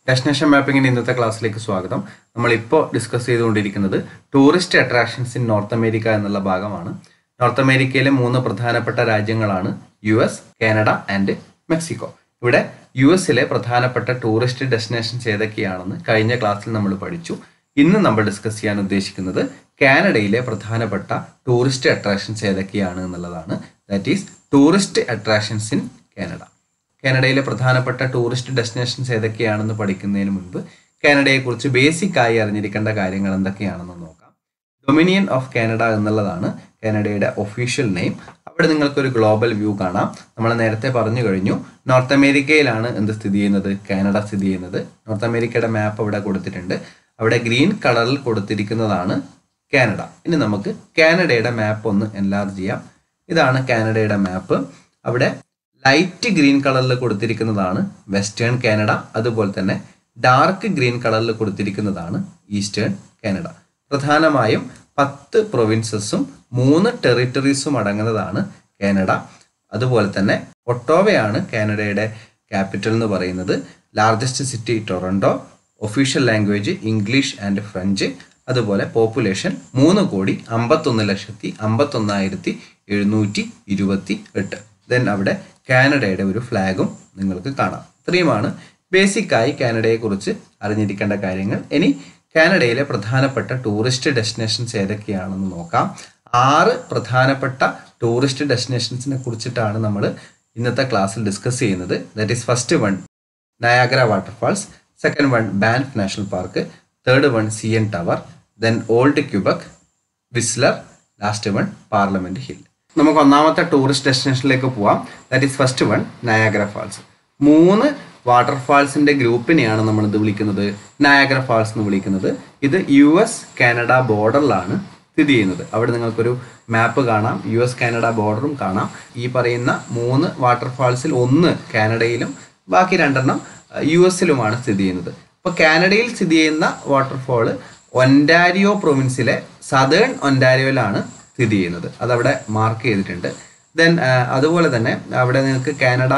destination മാപ്പിങ്ങിൻ്റെ ഇന്നത്തെ ക്ലാസ്സിലേക്ക് സ്വാഗതം നമ്മളിപ്പോൾ ഡിസ്കസ് ചെയ്തുകൊണ്ടിരിക്കുന്നത് tourist attractions in North America എന്നുള്ള ഭാഗമാണ് നോർത്ത് അമേരിക്കയിലെ മൂന്ന് പ്രധാനപ്പെട്ട രാജ്യങ്ങളാണ് U S Canada and Mexico ഇവിടെ യു എസിലെ പ്രധാനപ്പെട്ട ടൂറിസ്റ്റ് ഡെസ്റ്റിനേഷൻസ് ഏതൊക്കെയാണെന്ന് കഴിഞ്ഞ ക്ലാസ്സിൽ നമ്മൾ പഠിച്ചു ഇന്ന് നമ്മൾ ഡിസ്കസ് ചെയ്യാൻ ഉദ്ദേശിക്കുന്നത് കാനഡയിലെ പ്രധാനപ്പെട്ട ടൂറിസ്റ്റ് അട്രാക്ഷൻസ് ഏതൊക്കെയാണ് എന്നുള്ളതാണ് that is tourist attractions in Canada കാനഡയിലെ പ്രധാനപ്പെട്ട ടൂറിസ്റ്റ് ഡെസ്റ്റിനേഷൻസ് ഏതൊക്കെയാണെന്ന് പഠിക്കുന്നതിന് മുൻപ് കാനഡയെക്കുറിച്ച് ബേസിക് ആയി അറിഞ്ഞിരിക്കേണ്ട കാര്യങ്ങൾ എന്തൊക്കെയാണെന്ന് നോക്കാം ഡൊമിനിയൻ ഓഫ് കാനഡ എന്നുള്ളതാണ് കാനഡയുടെ ഒഫീഷ്യൽ നെയിം അവിടെ നിങ്ങൾക്കൊരു ഗ്ലോബൽ വ്യൂ കാണാം നമ്മൾ നേരത്തെ പറഞ്ഞു കഴിഞ്ഞു നോർത്ത് അമേരിക്കയിലാണ് എന്ത് സ്ഥിതി ചെയ്യുന്നത് കാനഡ സ്ഥിതി ചെയ്യുന്നത് നോർത്ത് അമേരിക്കയുടെ മാപ്പ് അവിടെ കൊടുത്തിട്ടുണ്ട് അവിടെ ഗ്രീൻ കളറിൽ കൊടുത്തിരിക്കുന്നതാണ് കാനഡ ഇനി നമുക്ക് കാനഡയുടെ മാപ്പ് ഒന്ന് എൻലാർജ് ചെയ്യാം ഇതാണ് കാനഡയുടെ മാപ്പ് അവിടെ ലൈറ്റ് ഗ്രീൻ കളറിൽ കൊടുത്തിരിക്കുന്നതാണ് വെസ്റ്റേൺ കാനഡ അതുപോലെ തന്നെ ഡാർക്ക് ഗ്രീൻ കളറിൽ കൊടുത്തിരിക്കുന്നതാണ് ഈസ്റ്റേൺ കാനഡ പ്രധാനമായും പത്ത് പ്രൊവിൻസസും മൂന്ന് ടെറിട്ടറീസും അടങ്ങുന്നതാണ് കാനഡ അതുപോലെ തന്നെ ഒട്ടോവയാണ് കാനഡയുടെ ക്യാപിറ്റൽ എന്ന് പറയുന്നത് largest city Toronto official language English and French അതുപോലെ പോപ്പുലേഷൻ മൂന്ന് കോടി അമ്പത്തൊന്ന് ലക്ഷത്തി അമ്പത്തൊന്നായിരത്തി എഴുന്നൂറ്റി ഇരുപത്തി എട്ട് ദെൻ അവിടെ കാനഡയുടെ ഒരു ഫ്ലാഗും നിങ്ങൾക്ക് കാണാം ഇത്രയുമാണ് ബേസിക്കായി കാനഡയെക്കുറിച്ച് അറിഞ്ഞിരിക്കേണ്ട കാര്യങ്ങൾ ഇനി കാനഡയിലെ പ്രധാനപ്പെട്ട ടൂറിസ്റ്റ് ഡെസ്റ്റിനേഷൻസ് ഏതൊക്കെയാണെന്ന് നോക്കാം ആറ് പ്രധാനപ്പെട്ട ടൂറിസ്റ്റ് ഡെസ്റ്റിനേഷൻസിനെ കുറിച്ചിട്ടാണ് നമ്മൾ ഇന്നത്തെ ക്ലാസ്സിൽ ഡിസ്കസ് ചെയ്യുന്നത് that is first one Niagara waterfalls second one Banff national park third one C N tower then old Quebec Whistler last one parliament hill നമുക്ക് ഒന്നാമത്തെ ടൂറിസ്റ്റ് ഡെസ്റ്റിനേഷനിലേക്ക് പോവാം that is first one Niagara falls മൂന്ന് വാട്ടർഫാൾസിന്റെ ഗ്രൂപ്പിനെയാണ് നമ്മൾ ഇത് വിളിക്കുന്നത് Niagara false എന്ന് വിളിക്കുന്നത് ഇത് യു എസ് കാനഡ ബോർഡറിലാണ് സ്ഥിതി ചെയ്യുന്നത് അവിടെ നിങ്ങൾക്കൊരു മാപ്പ് കാണാം യു എസ് കാനഡ ബോർഡറും കാണാം ഈ പറയുന്ന മൂന്ന് വാട്ടർഫാൾസിൽ ഒന്ന് കാനഡയിലും ബാക്കി രണ്ടെണ്ണം യു എസിലുമാണ് സ്ഥിതി ചെയ്യുന്നത് അപ്പോൾ കാനഡയിൽ സ്ഥിതി ചെയ്യുന്ന വാട്ടർഫാള് ഒൻറ്റാരിയോ പ്രൊവിൻസിലെ സദേൺ ഒൻറ്റാരിയോയിലാണ് സ്ഥിതി ചെയ്യുന്നത് അതവിടെ മാർക്ക് ചെയ്തിട്ടുണ്ട് ദെൻ അതുപോലെ തന്നെ അവിടെ നിങ്ങൾക്ക് കാനഡ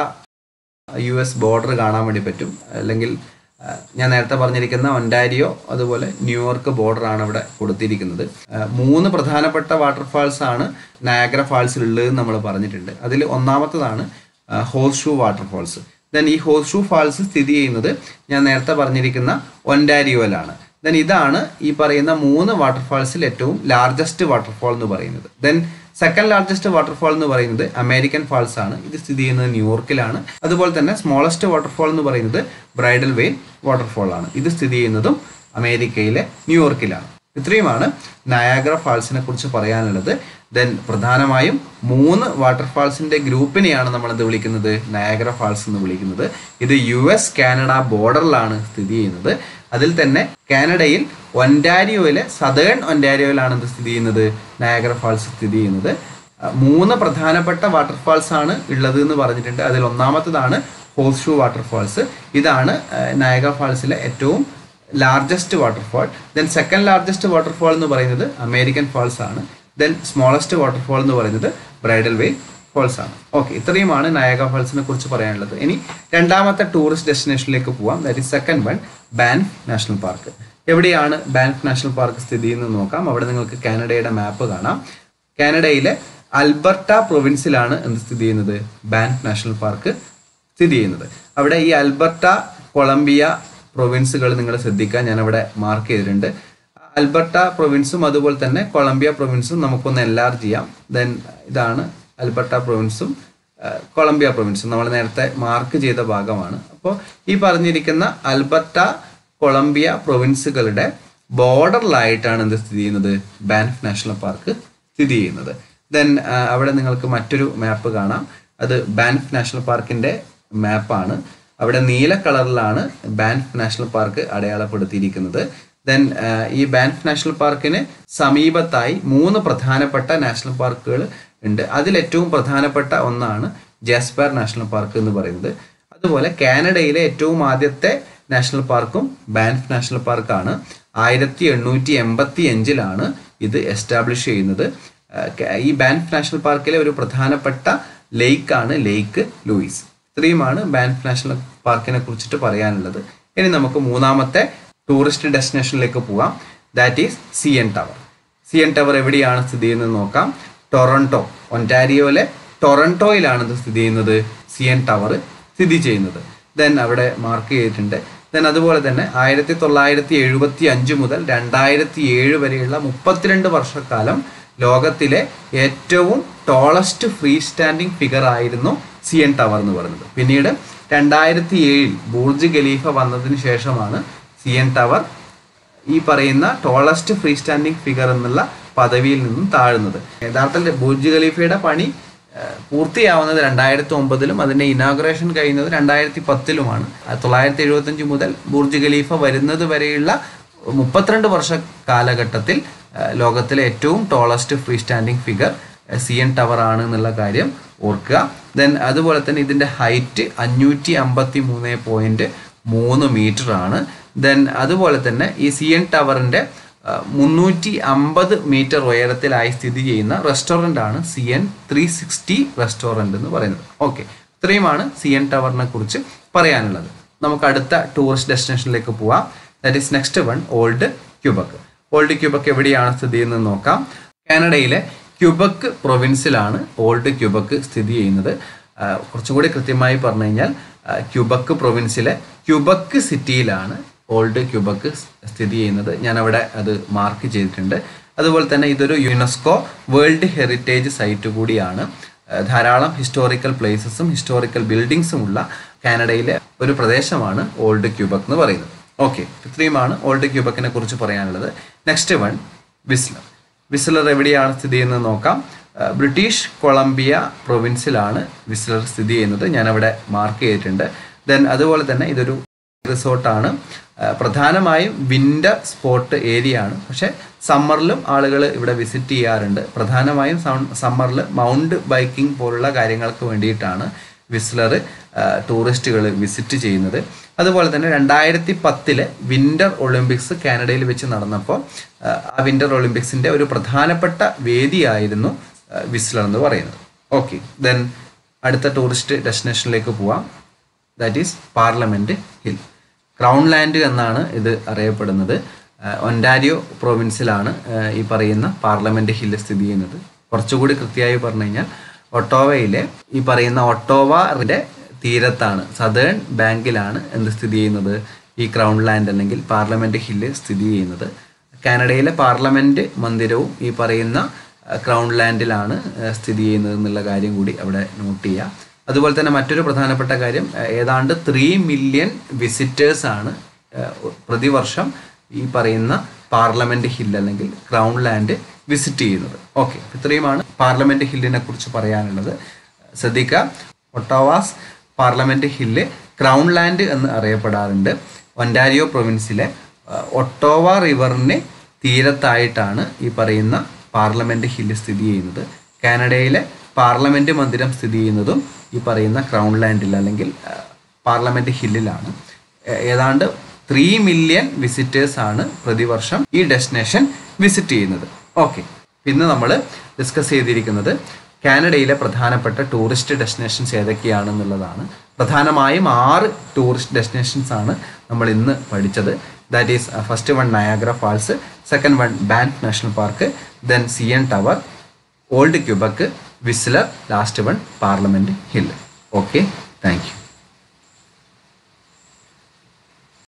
യു എസ് ബോർഡർ കാണാൻ വേണ്ടി പറ്റും അല്ലെങ്കിൽ ഞാൻ നേരത്തെ പറഞ്ഞിരിക്കുന്ന ഒൻറ്റാരിയോ അതുപോലെ ന്യൂയോർക്ക് ബോർഡറാണ് ഇവിടെ കൊടുത്തിരിക്കുന്നത് മൂന്ന് പ്രധാനപ്പെട്ട വാട്ടർഫാൾസ് ആണ് നയാഗ്ര ഫാൾസിൽ ഉള്ളതെന്ന് നമ്മൾ പറഞ്ഞിട്ടുണ്ട് അതിൽ ഒന്നാമത്തതാണ് ഹോസ് ഷൂ വാട്ടർഫാൾസ് ദെൻ ഈ ഹോസ് ഷൂ ഫാൾസ് സ്ഥിതി ചെയ്യുന്നത് ഞാൻ നേരത്തെ പറഞ്ഞിരിക്കുന്ന ഒൻറ്റാരിയോയിലാണ് ദെൻ ഇതാണ് ഈ പറയുന്ന മൂന്ന് വാട്ടർഫാൾസിൽ ഏറ്റവും ലാർജസ്റ്റ് വാട്ടർഫാൾ എന്ന് പറയുന്നത് ദെൻ സെക്കൻഡ് ലാർജസ്റ്റ് വാട്ടർഫാൾ എന്ന് പറയുന്നത് അമേരിക്കൻ ഫാൾസ് ആണ് ഇത് സ്ഥിതി ചെയ്യുന്നത് ന്യൂയോർക്കിലാണ് അതുപോലെ തന്നെ സ്മോളസ്റ്റ് വാട്ടർഫാൾ എന്ന് പറയുന്നത് ബ്രൈഡൽ വെയിൽ വാട്ടർഫാൾ ആണ് ഇത് സ്ഥിതി ചെയ്യുന്നതും അമേരിക്കയിലെ ന്യൂയോർക്കിലാണ് ഇത്രയുമാണ് നയാഗ്ര ഫാൾസിനെ കുറിച്ച് പറയാനുള്ളത് ദെൻ പ്രധാനമായും മൂന്ന് വാട്ടർഫാൾസിന്റെ ഗ്രൂപ്പിനെയാണ് നമ്മൾ എന്ത് വിളിക്കുന്നത് നയാഗ്ര ഫാൾസ് എന്ന് വിളിക്കുന്നത് ഇത് യു എസ് കാനഡ ബോർഡറിലാണ് സ്ഥിതി ചെയ്യുന്നത് അതിൽ തന്നെ കാനഡയിൽ ഒൻറ്റാരിയോയിലെ സദേൺ ഒൻറ്റാരിയോയിലാണ് ഇത് സ്ഥിതി ചെയ്യുന്നത് നയാഗ്ര ഫാൾസ് സ്ഥിതി ചെയ്യുന്നത് മൂന്ന് പ്രധാനപ്പെട്ട വാട്ടർഫാൾസ് ആണ് ഉള്ളത് എന്ന് പറഞ്ഞിട്ടുണ്ട് അതിൽ ഒന്നാമത്തതാണ് ഹോസ് ഷൂ വാട്ടർഫാൾസ് ഇതാണ് നയാഗ്ര ഫാൾസിലെ ഏറ്റവും largest waterfall then second largest waterfall എന്ന് പറയുന്നത് അമേരിക്കൻ ഫാൾസ് ആണ് ദെൻ സ്മോളസ്റ്റ് വാട്ടർഫാൾ എന്ന് പറയുന്നത് ബ്രൈഡൽ വെയിൽ ഫാൾസ് ആണ് ഓക്കെ ഇത്രയുമാണ് നയാഗ ഫാൾസിനെ കുറിച്ച് പറയാനുള്ളത് ഇനി രണ്ടാമത്തെ ടൂറിസ്റ്റ് ഡെസ്റ്റിനേഷനിലേക്ക് പോവാം that is second one Banff national park എവിടെയാണ് ബാൻഫ് നാഷണൽ പാർക്ക് സ്ഥിതി ചെയ്യുന്നത് നോക്കാം അവിടെ നിങ്ങൾക്ക് കാനഡയുടെ മാപ്പ് കാണാം കാനഡയിലെ അൽബർട്ട പ്രൊവിൻസിലാണ് എന്ത് സ്ഥിതി ചെയ്യുന്നത് ബാൻഫ് നാഷണൽ പാർക്ക് സ്ഥിതി ചെയ്യുന്നത് അവിടെ ഈ അൽബർട്ട കൊളംബിയ പ്രൊവിൻസുകൾ നിങ്ങൾ ശ്രദ്ധിക്കാൻ ഞാൻ അവിടെ മാർക്ക് ചെയ്തിട്ടുണ്ട് അൽബർട്ട പ്രൊവിൻസും അതുപോലെ തന്നെ കൊളംബിയ പ്രൊവിൻസും നമുക്കൊന്ന് എൻലാർജ് ചെയ്യാം ദെൻ ഇതാണ് അൽബർട്ട പ്രൊവിൻസും കൊളംബിയ പ്രൊവിൻസും നമ്മൾ നേരത്തെ മാർക്ക് ചെയ്ത ഭാഗമാണ് അപ്പോൾ ഈ പറഞ്ഞിരിക്കുന്ന അൽബർട്ട കൊളംബിയ പ്രൊവിൻസുകളുടെ ബോർഡറിലായിട്ടാണ് എന്ത് സ്ഥിതി ചെയ്യുന്നത് ബാൻഫ് നാഷണൽ പാർക്ക് സ്ഥിതി ചെയ്യുന്നത് ദെൻ അവിടെ നിങ്ങൾക്ക് മറ്റൊരു മാപ്പ് കാണാം അത് ബാൻഫ് നാഷണൽ പാർക്കിന്റെ മാപ്പാണ് അവിടെ നീല കളറിലാണ് ബാൻഫ് നാഷണൽ പാർക്ക് അടയാളപ്പെടുത്തിയിരിക്കുന്നത് ദെൻ ഈ ബാൻഫ് നാഷണൽ പാർക്കിന് സമീപത്തായി മൂന്ന് പ്രധാനപ്പെട്ട നാഷണൽ പാർക്കുകൾ ഉണ്ട് അതിൽ ഏറ്റവും പ്രധാനപ്പെട്ട ഒന്നാണ് ജാസ്പാർ നാഷണൽ പാർക്ക് എന്ന് പറയുന്നത് അതുപോലെ കാനഡയിലെ ഏറ്റവും ആദ്യത്തെ നാഷണൽ പാർക്കും ബാൻഫ് നാഷണൽ പാർക്കാണ് ആയിരത്തി എണ്ണൂറ്റി എൺപത്തി അഞ്ചിലാണ് ഇത് എസ്റ്റാബ്ലിഷ് ചെയ്യുന്നത് ഈ ബാൻഫ് നാഷണൽ പാർക്കിലെ ഒരു പ്രധാനപ്പെട്ട ലേക്കാണ് ലേക്ക് ലൂയിസ് ഇത്രയുമാണ് ബാൻഫ് നാഷണൽ പാർക്കിനെ കുറിച്ചിട്ട് പറയാനുള്ളത് ഇനി നമുക്ക് മൂന്നാമത്തെ ടൂറിസ്റ്റ് ഡെസ്റ്റിനേഷനിലേക്ക് പോവാം that is C N tower C N tower എവിടെയാണ് സ്ഥിതി ചെയ്യുന്നത് നോക്കാം ടൊറൻറ്റോ ഒൻറ്റാരിയോയിലെ ടൊറൻറ്റോയിലാണ് ഇത് സ്ഥിതി ചെയ്യുന്നത് സി എൻ ടവർ സ്ഥിതി ചെയ്യുന്നത് ദെൻ അവിടെ മാർക്ക് ചെയ്തിട്ടുണ്ട് ദെൻ അതുപോലെ തന്നെ ആയിരത്തി തൊള്ളായിരത്തി എഴുപത്തി അഞ്ച് മുതൽ രണ്ടായിരത്തി ഏഴ് വരെയുള്ള മുപ്പത്തിരണ്ട് വർഷക്കാലം ലോകത്തിലെ ഏറ്റവും ടോളസ്റ്റ് ഫ്രീ സ്റ്റാൻഡിംഗ് ഫിഗർ ആയിരുന്നു സി എൻ ടവർ എന്ന് പറയുന്നത് പിന്നീട് രണ്ടായിരത്തി ഏഴിൽ ബൂർജ് ഖലീഫ വന്നതിന് ശേഷമാണ് സി എൻ ടവർ ഈ പറയുന്ന ടോളസ്റ്റ് ഫ്രീ സ്റ്റാൻഡിംഗ് ഫിഗർ എന്നുള്ള പദവിയിൽ നിന്നും താഴുന്നത് യഥാർത്ഥത്തിൽ ബുർജ് ഖലീഫയുടെ പണി ആ, പൂർത്തിയാവുന്നത് രണ്ടായിരത്തി ഒമ്പതിലും അതിന്റെ ഇനാഗുറേഷൻ കഴിയുന്നത് രണ്ടായിരത്തി പത്തിലുമാണ് തൊള്ളായിരത്തി എഴുപത്തഞ്ച് മുതൽ ബുർജ് ഖലീഫ വരുന്നത് വരെയുള്ള മുപ്പത്തിരണ്ട് വർഷ കാലഘട്ടത്തിൽ ആ, ലോകത്തിലെ ഏറ്റവും tallest free standing figure C N tower ആണ് എന്നുള്ള കാര്യം ഓർക്കുക ദെൻ അതുപോലെ തന്നെ ഇതിന്റെ ഹൈറ്റ് അഞ്ഞൂറ്റി അമ്പത്തി മൂന്ന് പോയിന്റ് മൂന്ന് മീറ്റർ ആണ് ദെൻ അതുപോലെ തന്നെ ഈ സി എൻ ടവറിന്റെ മുന്നൂറ്റി അമ്പത് മീറ്റർ ഉയരത്തിലായി സ്ഥിതി ചെയ്യുന്ന റെസ്റ്റോറൻ്റ് ആണ് C N three sixty restaurant എന്ന് പറയുന്നത് ഓക്കെ ഇത്രയുമാണ് സി എൻ ടവറിനെ കുറിച്ച് പറയാനുള്ളത് നമുക്ക് അടുത്ത ടൂറിസ്റ്റ് ഡെസ്റ്റിനേഷനിലേക്ക് പോവാം that is next one old Quebec old Quebec എവിടെയാണ് സ്ഥിതി ചെയ്യുന്നത് നോക്കാം കാനഡയിലെ ക്യൂബക്ക് പ്രൊവിൻസിലാണ് ഓൾഡ് ക്യൂബക്ക് സ്ഥിതി ചെയ്യുന്നത് ആ, കുറച്ചും കൂടി കൃത്യമായി പറഞ്ഞു കഴിഞ്ഞാൽ ആ, ക്യൂബക്ക് പ്രൊവിൻസിലെ ക്യൂബക്ക് സിറ്റിയിലാണ് ഓൾഡ് ക്യൂബക്ക് സ്ഥിതി ചെയ്യുന്നത് ഞാൻ അവിടെ അത് മാർക്ക് ചെയ്തിട്ടുണ്ട് അതുപോലെ തന്നെ ഇതൊരു യുനെസ്കോ വേൾഡ് ഹെറിറ്റേജ് സൈറ്റ് കൂടിയാണ് ആ, ധാരാളം ഹിസ്റ്റോറിക്കൽ പ്ലേസസും ഹിസ്റ്റോറിക്കൽ ബിൽഡിങ്സും ഉള്ള കാനഡയിലെ ഒരു പ്രദേശമാണ് ഓൾഡ് ക്യൂബക്ക് എന്ന് പറയുന്നത് ഓക്കെ ഇത്രയുമാണ് ഓൾഡ് ക്യൂബക്കിനെ കുറിച്ച് പറയാനുള്ളത് നെക്സ്റ്റ് വൺ വിസ്ലർ വിസ്ലർ എവിടെയാണ് സ്ഥിതി ചെയ്യുന്നത് നോക്കാം ആ, ബ്രിട്ടീഷ് കൊളംബിയ പ്രൊവിൻസിലാണ് വിസ്ലർ സ്ഥിതി ചെയ്യുന്നത് ഞാൻ അവിടെ മാർക്ക് ചെയ്തിട്ടുണ്ട് ദെൻ അതുപോലെ തന്നെ ഇതൊരു റിസോർട്ടാണ് ആ, പ്രധാനമായും വിന്റർ സ്പോട്ട് ഏരിയ ആണ് പക്ഷെ സമ്മറിലും ആളുകൾ ഇവിടെ വിസിറ്റ് ചെയ്യാറുണ്ട് പ്രധാനമായും സമ്മറിൽ മൗണ്ട് ബൈക്കിംഗ് പോലുള്ള കാര്യങ്ങൾക്ക് വേണ്ടിയിട്ടാണ് വിസ്ലർ ടൂറിസ്റ്റുകൾ വിസിറ്റ് ചെയ്യുന്നത് അതുപോലെ തന്നെ രണ്ടായിരത്തി പത്തിലെ വിന്റർ ഒളിമ്പിക്സ് കാനഡയിൽ വെച്ച് നടന്നപ്പോൾ ആ, ആ വിന്റർ ഒളിമ്പിക്സിന്റെ ഒരു പ്രധാനപ്പെട്ട വേദിയായിരുന്നു ആ, വിസ്ലർ എന്ന് പറയുന്നത് ഓക്കെ ദെൻ അടുത്ത ടൂറിസ്റ്റ് ഡെസ്റ്റിനേഷനിലേക്ക് പോവാം that is parliament hill crown land എന്നാണ് ഇത് അറിയപ്പെടുന്നത് ആ, ഒൻറ്റാരിയോ പ്രൊവിൻസിലാണ് ആ, ഈ പറയുന്ന പാർലമെന്റ് ഹില്ല് സ്ഥിതി ചെയ്യുന്നത് കുറച്ചുകൂടി കൃത്യമായി പറഞ്ഞു കഴിഞ്ഞാൽ ഒട്ടോവയിലെ ഈ പറയുന്ന ഒട്ടോവറിന്റെ തീരത്താണ് സദേൺ ബാങ്കിലാണ് എന്ത് സ്ഥിതി ചെയ്യുന്നത് ഈ ക്രൗൺ ലാൻഡ് അല്ലെങ്കിൽ പാർലമെന്റ് ഹില്ല് സ്ഥിതി ചെയ്യുന്നത് കാനഡയിലെ പാർലമെന്റ് മന്ദിരവും ഈ പറയുന്ന ആ, ക്രൗൺ ലാൻഡിലാണ് ആ, സ്ഥിതി ചെയ്യുന്നത് എന്നുള്ള കാര്യം കൂടി അവിടെ നോട്ട് ചെയ്യുക അതുപോലെ തന്നെ മറ്റൊരു പ്രധാനപ്പെട്ട കാര്യം ആ, ഏതാണ്ട് ത്രീ മില്യൺ വിസിറ്റേഴ്സ് ആണ് ആ, പ്രതിവർഷം ഈ പറയുന്ന പാർലമെന്റ് ഹിൽ അല്ലെങ്കിൽ ക്രൗൺ ലാൻഡ് വിസിറ്റ് ചെയ്യുന്നത് ഓക്കെ ഇത്രയുമാണ് പാർലമെന്റ് ഹില്ലിനെ കുറിച്ച് പറയാനുള്ളത് ശ്രദ്ധിക്കുക Ottawa's parliament hill crown land എന്ന് അറിയപ്പെടാറുണ്ട് ഒൻറ്റാരിയോ പ്രൊവിൻസിലെ ആ, ഒട്ടോവ റിവറിന് തീരത്തായിട്ടാണ് ഈ പറയുന്ന പാർലമെന്റ് ഹില്ല് സ്ഥിതി ചെയ്യുന്നത് കാനഡയിലെ പാർലമെന്റ് മന്ദിരം സ്ഥിതി ചെയ്യുന്നതും ഈ പറയുന്ന ക്രൗൺ ലാൻഡിൽ അല്ലെങ്കിൽ ആ, പാർലമെന്റ് ഹില്ലിലാണ് ഏ- ഏതാണ്ട് ത്രീ മില്യൺ വിസിറ്റേഴ്സ് ആണ് പ്രതിവർഷം ഈ ഡെസ്റ്റിനേഷൻ വിസിറ്റ് ചെയ്യുന്നത് ഓക്കെ ഇന്ന് നമ്മൾ ഡിസ്കസ് ചെയ്തിരിക്കുന്നത് കാനഡയിലെ പ്രധാനപ്പെട്ട ടൂറിസ്റ്റ് ഡെസ്റ്റിനേഷൻസ് ഏതൊക്കെയാണെന്നുള്ളതാണ് പ്രധാനമായും ആറ് ടൂറിസ്റ്റ് ഡെസ്റ്റിനേഷൻസ് ആണ് നമ്മൾ ഇന്ന് പഠിച്ചത് that is first one Niagara falls second one bank national park then C N tower old Quebec Whistler last one parliament hill okay thank U